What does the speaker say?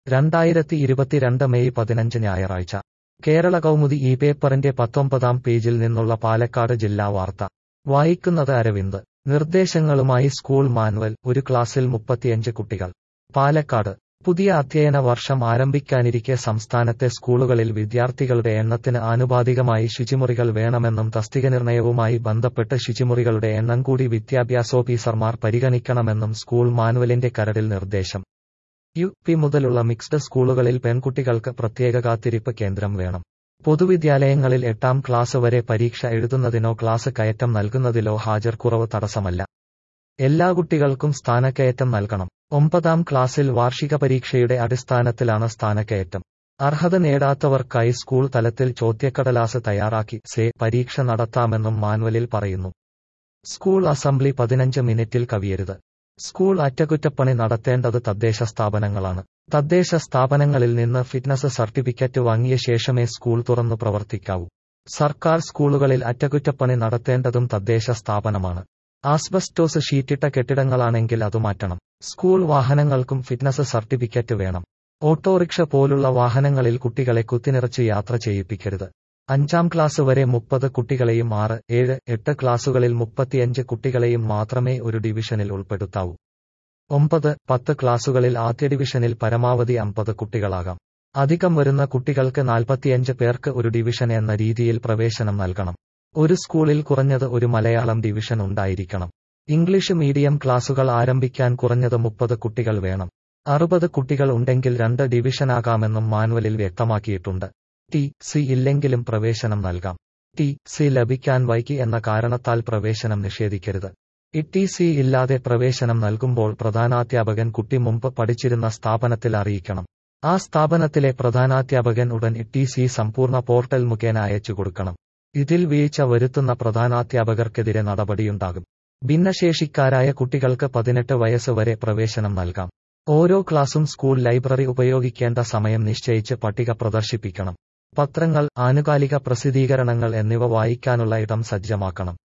രണ്ടായിരത്തി ഇരുപത്തിരണ്ട് മെയ് പതിനഞ്ച് ഞായറാഴ്ച കേരള കൗമുദി ഈ പേപ്പറിന്റെ പത്തൊമ്പതാം പേജിൽ നിന്നുള്ള പാലക്കാട് ജില്ലാ വാർത്ത വായിക്കുന്നത് അരവിന്ദ് നിർദ്ദേശങ്ങളുമായി സ്കൂൾ മാനുവൽ ഒരു ക്ലാസ്സിൽ മുപ്പത്തിയഞ്ച് കുട്ടികൾ പാലക്കാട് പുതിയ അധ്യയന വർഷം ആരംഭിക്കാനിരിക്കെ സംസ്ഥാനത്തെ സ്കൂളുകളിൽ വിദ്യാർത്ഥികളുടെ എണ്ണത്തിന് ആനുപാതികമായി ശുചിമുറികൾ വേണമെന്നും തസ്തിക നിർണയവുമായി ബന്ധപ്പെട്ട് ശുചിമുറികളുടെ എണ്ണം കൂടി വിദ്യാഭ്യാസോഫീസർമാർ പരിഗണിക്കണമെന്നും സ്കൂൾ മാനുവലിന്റെ കരടിൽ നിർദ്ദേശം യു പി മുതലുള്ള മിക്സ്ഡ് സ്കൂളുകളിൽ പെൺകുട്ടികൾക്ക് പ്രത്യേക കാത്തിരിപ്പ് കേന്ദ്രം വേണം പൊതുവിദ്യാലയങ്ങളിൽ എട്ടാം ക്ലാസ് വരെ പരീക്ഷ എഴുതുന്നതിനോ ക്ലാസ് കയറ്റം നൽകുന്നതിലോ ഹാജർ കുറവ് തടസ്സമല്ല എല്ലാ കുട്ടികൾക്കും സ്ഥാനക്കയറ്റം നൽകണം ഒമ്പതാം ക്ലാസ്സിൽ വാർഷിക പരീക്ഷയുടെ അടിസ്ഥാനത്തിലാണ് സ്ഥാനക്കയറ്റം അർഹത നേടാത്തവർക്കായി സ്കൂൾ തലത്തിൽ ചോദ്യക്കടലാസ് തയ്യാറാക്കി സേ പരീക്ഷ നടത്താമെന്നും മാനുവലിൽ പറയുന്നു സ്കൂൾ അസംബ്ലി പതിനഞ്ച് മിനിറ്റിൽ കവിയരുത് സ്കൂൾ അറ്റകുറ്റപ്പണി നടത്തേണ്ടത് തദ്ദേശ സ്ഥാപനങ്ങളാണ് തദ്ദേശ സ്ഥാപനങ്ങളിൽ നിന്ന് ഫിറ്റ്നസ് സർട്ടിഫിക്കറ്റ് വാങ്ങിയ ശേഷമേ സ്കൂൾ തുറന്നു പ്രവർത്തിക്കാവൂ സർക്കാർ സ്കൂളുകളിൽ അറ്റകുറ്റപ്പണി നടത്തേണ്ടതും തദ്ദേശ സ്ഥാപനമാണ് ആസ്ബസ്റ്റോസ് ഷീറ്റിട്ട കെട്ടിടങ്ങളാണെങ്കിൽ അത് മാറ്റണം സ്കൂൾ വാഹനങ്ങൾക്കും ഫിറ്റ്നസ് സർട്ടിഫിക്കറ്റ് വേണം ഓട്ടോറിക്ഷ പോലുള്ള വാഹനങ്ങളിൽ കുട്ടികളെ കുത്തിനിറച്ച് യാത്ര ചെയ്യിപ്പിക്കരുത് അഞ്ചാം ക്ലാസ് വരെ മുപ്പത് കുട്ടികളെയും ആറ് ഏഴ് എട്ട് ക്ലാസുകളിൽ മുപ്പത്തിയഞ്ച് കുട്ടികളെയും മാത്രമേ ഒരു ഡിവിഷനിൽ ഉൾപ്പെടുത്താവൂ ഒമ്പത് പത്ത് ക്ലാസുകളിൽ ആദ്യ ഡിവിഷനിൽ പരമാവധി അമ്പത് കുട്ടികളാകാം അധികം വരുന്ന കുട്ടികൾക്ക് നാൽപ്പത്തിയഞ്ച് പേർക്ക് ഒരു ഡിവിഷൻ എന്ന രീതിയിൽ പ്രവേശനം നൽകണം ഒരു സ്കൂളിൽ കുറഞ്ഞത് ഒരു മലയാളം ഡിവിഷൻ ഉണ്ടായിരിക്കണം ഇംഗ്ലീഷ് മീഡിയം ക്ലാസുകൾ ആരംഭിക്കാൻ കുറഞ്ഞത് മുപ്പത് കുട്ടികൾ വേണം അറുപത് കുട്ടികൾ ഉണ്ടെങ്കിൽ രണ്ട് ഡിവിഷനാകാമെന്നും മാനുവലിൽ വ്യക്തമാക്കിയിട്ടുണ്ട് ടി സി ഇല്ലെങ്കിലും പ്രവേശനം നൽകാം ടി സി ലഭിക്കാൻ വൈകി എന്ന കാരണത്താൽ പ്രവേശനം നിഷേധിക്കരുത് ഇ ടി സി ഇല്ലാതെ പ്രവേശനം നൽകുമ്പോൾ പ്രധാനാധ്യാപകൻ കുട്ടി മുമ്പ് പഠിച്ചിരുന്ന സ്ഥാപനത്തിൽ അറിയിക്കണം ആ സ്ഥാപനത്തിലെ പ്രധാനാധ്യാപകൻ ഉടൻ E T C Sampoorna portal മുഖേന അയച്ചു കൊടുക്കണം ഇതിൽ വീഴ്ച വരുത്തുന്ന പ്രധാനാധ്യാപകർക്കെതിരെ നടപടിയുണ്ടാകും ഭിന്നശേഷിക്കാരായ കുട്ടികൾക്ക് പതിനെട്ട് വയസ്സ് വരെ പ്രവേശനം നൽകാം ഓരോ ക്ലാസും സ്കൂൾ ലൈബ്രറി ഉപയോഗിക്കേണ്ട സമയം നിശ്ചയിച്ച് പട്ടിക പ്രദർശിപ്പിക്കണം പത്രങ്ങൾ ആനുകാലിക പ്രസിദ്ധീകരണങ്ങൾ എന്നിവ വായിക്കാനുള്ള ഇടം സജ്ജമാക്കണം